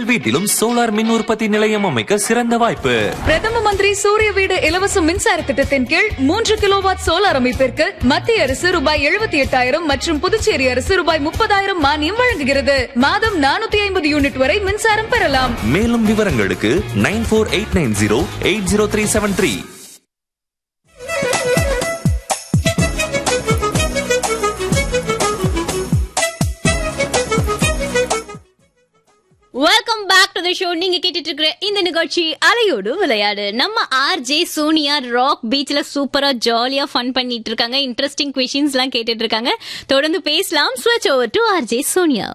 உங்கள் வீட்டிலும் சோலார் மின் உற்பத்தி நிலையம் அமைக்க சிறந்த வாய்ப்பு பிரதம மந்திரி சூரிய வீடு இலவச மின்சார திட்டத்தின் கீழ் மூன்று கிலோவாட் சோலார் அமைப்பிற்கு மத்திய அரசு ரூபாய் எழுபத்தி எட்டாயிரம் மற்றும் புதுச்சேரி அரசு ரூபாய் முப்பதாயிரம் மானியம் வழங்குகிறது மாதம் நானூத்தி ஐம்பது யூனிட் வரை மின்சாரம் பெறலாம் மேலும் விவரங்களுக்கு nine four eight nine zero eight zero three seven three welcome back to the show நீங்க கேட்டுட்டு இருக்கிற இந்த நிகழ்ச்சி அலையோடு விளையாடு நம்ம ஆர்ஜே சோனியா ராக் பீச்ல சூப்பரா ஜாலியா ஃபன் பண்ணிட்டு இருக்காங்க இன்ட்ரெஸ்டிங் கொஷின்ஸ் எல்லாம் கேட்டுட்டு இருக்காங்க தொடர்ந்து பேசலாம் ஸ்விட்ச் over to RJ Sonia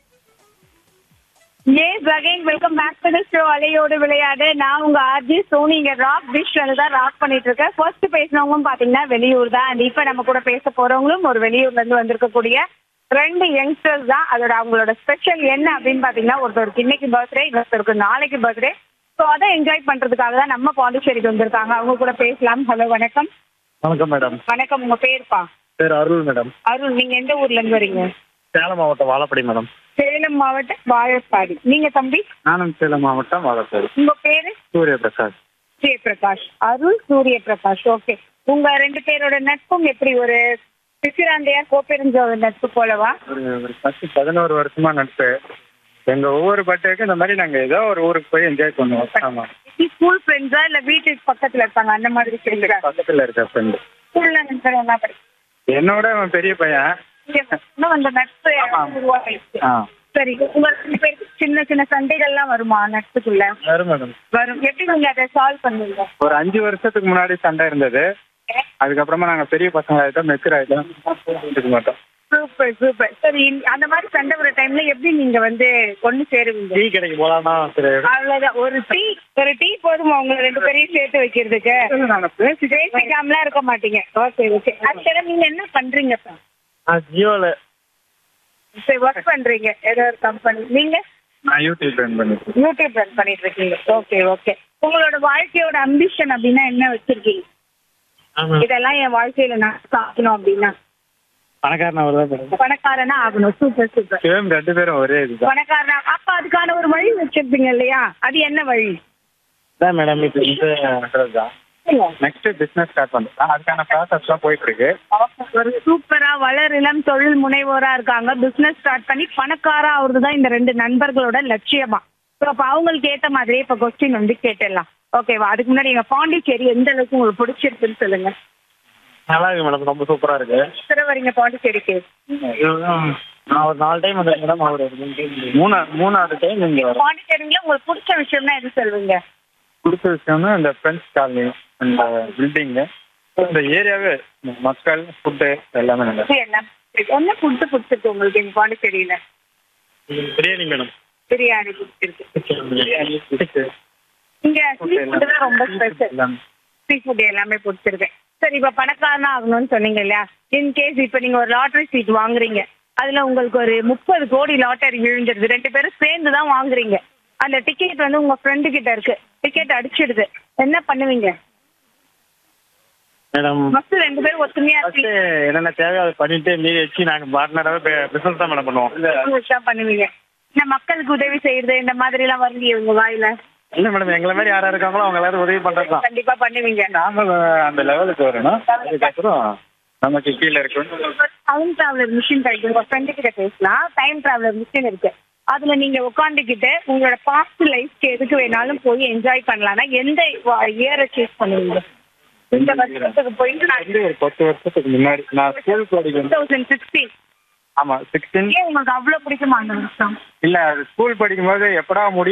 S again welcome back to the show அலையோடு விளையாடு நான் உங்க ஆர்ஜி சோனி இங்க ராக் பீச்ல தான் ராக் பண்ணிட்டு இருக்கேன் ஃபர்ஸ்ட் பேசினவங்களும் பாத்தீங்கன்னா வெளியூர் தான் அண்ட் இப்ப நம்ம கூட பேச போறவங்களும் ஒரு வெளியூர்ல இருந்து வந்திருக்கக்கூடிய ரெண்டு யங்ஸ்டர்ஸ் தான் அதோட அவங்களோட ஸ்பெஷல் என்ன அப்படின்னு பாத்தீங்கன்னா ஒருத்தருக்கு இன்னைக்கு பர்த்டே இன்னொருத்தருக்கு நாளைக்கு பர்த்டே ஸோ அதை என்ஜாய் பண்றதுக்காக தான் நம்ம பாண்டிச்சேரிக்கு வந்திருக்காங்க அவங்க கூட பேசலாம் ஹலோ வணக்கம் வணக்கம் மேடம் வணக்கம் உங்க பேருப்பா பேர் அருள் மேடம் அருள் நீங்க எந்த ஊர்ல இருந்து வரீங்க சேலம் மாவட்டம் வாழப்படி மேடம் சேலம் மாவட்டம் வாழப்பாடி நீங்க தம்பி நானும் சேலம் மாவட்டம் வாழப்படி உங்க பேரு சூரிய பிரகாஷ் சூரிய பிரகாஷ் அருள் சூரிய பிரகாஷ் ஓகே உங்க ரெண்டு பேரோட நட்பும் எப்படி ஒரு பிசிராந்தையார் கோப்பெருஞ்சோட நட்பு போலவா ஒரு ஒரு பத்து பதினோரு வருஷமா நட்பு எங்க ஒவ்வொரு பர்த்டேக்கும் இந்த மாதிரி நாங்க ஏதோ ஒரு ஊருக்கு போய் என்ஜாய் பண்ணுவோம் ஆமா ஸ்கூல் ஃப்ரெண்ட்ஸா இல்ல வீட்டுக்கு பக்கத்துல இருப்பாங்க அந்த மாதிரி ஃப்ரெண்ட்ஸா பக்கத்துல இருக்க ஃப்ரெண்டு ஸ்கூல்ல நண்பர் என்ன படிக்க என்னோட அவன் பெரிய பையன் இன்னும் அந்த நட்பு உருவாகிடுச்சு ஆ சரி உங்க ரெண்டு பேருக்கு சின்ன சின்ன சண்டைகள்லாம் வருமா நட்புக்குள்ள வரும் மேடம் வரும் எப்படி நீங்க அதை சால்வ் பண்ணுவீங்க ஒரு அஞ்சு வருஷத்துக்கு முன்னாடி சண்டை இருந்தது அதுக்கப்புறமா நாங்க பெரிய பசங்க ஆயிட்டோம் மெச்சூர் ஆயிட்டோம் இருக்க மாட்டோம் சூப்பர் சூப்பர் சரி அந்த மாதிரி சண்டை வர டைம்ல எப்படி நீங்க வந்து கொண்டு சேருவீங்க டீ கடைக்கு போலாம்னா சரி அவ்வளவுதான் ஒரு டீ ஒரு டீ போதுமா உங்க ரெண்டு பேரையும் சேர்த்து வைக்கிறதுக்கு நாங்க பேசி பேசிக்காமலாம் இருக்க மாட்டீங்க ஓகே ஓகே அதுக்காக நீங்க என்ன பண்றீங்க ஜியோல சரி ஒர்க் பண்றீங்க ஏதோ ஒரு கம்பெனி நீங்க நான் யூடியூப் ரன் பண்ணிட்டு யூடியூப் ரன் பண்ணிட்டு இருக்கீங்க ஓகே ஓகே உங்களோட வாழ்க்கையோட அம்பிஷன் அப்படின்னா என்ன வச்சிருக்கீங்க ஆமா இதெல்லாம் என் வாழ்க்கையில நான் சாப்பிடணும் அப்படின்னா பணக்காரன் அவர் தான் மேடம் பணக்காரனா ஆகணும் சூப்பர் சூப்பர் சேம் ரெண்டு பேரும் ஒரே இதுதான் பணக்காரனா அப்ப அதுக்கான ஒரு வழி வச்சிருப்பீங்க இல்லையா அது என்ன வழி அதான் மேடம் இப்போ இந்த அட்ரஸ் தான் நெக்ஸ்ட் பிசினஸ் ஸ்டார்ட் பண்ணுறோம் அதுக்கான ப்ராசஸ்லாம் போயிட்டு இருக்கு ஒரு சூப்பரா வளர் இளம் தொழில் முனைவோரா இருக்காங்க பிசினஸ் ஸ்டார்ட் பண்ணி பணக்காரா ஆகுறது தான் இந்த ரெண்டு நண்பர்களோட லட்சியமா ஸோ அப்ப அவங்களுக்கு ஏத்த மாதிரியே இப்ப கொஸ்டின் வந்து கேட்டுடலாம் ஓகேவா அதுக்கு முன்னாடி எங்க பாண்டிச்சேரி எந்த அளவுக்கு உங்களுக்கு பிடிச்சிருக்குன்னு சொல்லுங்க நல்லா இருக்கு மேடம் ரொம்ப சூப்பரா இருக்கு எத்தனை வரீங்க பாண்டிச்சேரிக்கு நான் ஒரு நாலு டைம் வந்தேன் மேடம் அவர் ஒரு மூணு time. மூணா மூணாவது டைம் இங்க வரும் பாண்டிச்சேரியில உங்களுக்கு பிடிச்ச விஷயம்னா எது சொல்லுவீங்க பிடிச்ச விஷயம்னா இந்த ஃப்ரெண்ட்ஸ் காலனி இந்த பில்டிங்கு இந்த ஏரியாவே இந்த மக்கள் ஃபுட்டு எல்லாமே நல்லா இது என்ன என்ன ஃபுட்டு பிடிச்சிருக்கு உங்களுக்கு எங்க பாண்டிச்சேரியில பிரியாணி மேடம் பிரியாணி பிடிச்சிருக்கு பிரியாணி பிடிச்சு இங்க சீ ஃபுட் தான் ரொம்ப ஸ்பெஷல் சீ ஃபுட் எல்லாமே பிடிச்சிருக்கு சரி இப்ப பணக்காரனா ஆகணும்னு சொன்னீங்க இல்லையா இன் கேஸ் இப்ப நீங்க ஒரு லாட்டரி சீட் வாங்குறீங்க அதுல உங்களுக்கு ஒரு முப்பது கோடி லாட்டரி விழுந்துருது ரெண்டு பேரும் சேர்ந்து தான் வாங்குறீங்க அந்த டிக்கெட் வந்து உங்க ஃப்ரெண்டு கிட்ட இருக்கு டிக்கெட் அடிச்சிடுது என்ன பண்ணுவீங்க மேடம் ஃபர்ஸ்ட் ரெண்டு பேரும் ஒத்துமையா ஃபர்ஸ்ட் என்னென்ன தேவையோ அதை பண்ணிட்டு மீதி வச்சு நாங்கள் பார்ட்னராகவே பிசினஸ் தான் மேடம் பண்ணுவோம் இருக்கீங்க தான் பண்ணுவீங்க இந்த மக்களுக்கு உதவி செய்யறது இந்த மாதிரி எல்லாம் வரலையே உங்க வாயில இல்லை மேடம் எங்களை மாதிரி யாரா இருக்காங்களோ அவங்க எல்லாரும் உதவி பண்ணுறது தான் கண்டிப்பா பண்ணுவீங்க நாம அந்த லெவலுக்கு வரணும் அதுக்கப்புறம் நமக்கு கீழே இருக்கணும் டைம் டிராவலர் மிஷின் கிடைக்கும் உங்க ஃப்ரெண்டு கிட்ட பேசலாம் டைம் டிராவலர் மிஷின் இருக்கு அதுல நீங்க உட்காந்துக்கிட்டு உங்களோட பாஸ்ட் லைஃப்க்கு எதுக்கு வேணாலும் போய் என்ஜாய் பண்ணலாம்னா எந்த இயரை சூஸ் பண்ணுவீங்க இந்த வருஷத்துக்கு போயிட்டு வந்து ஒரு பத்து வருஷத்துக்கு முன்னாடி நான் ஸ்கூல் படிக்கும் தௌசண்ட் சிக்ஸ்டீன் ஆமா சிக்ஸ்டீன் ஏன் உங்களுக்கு அவ்வளவு பிடிக்குமா அந்த வருஷம் இல்ல அது ஸ்கூல் படிக்கும்போது எப்படா முடி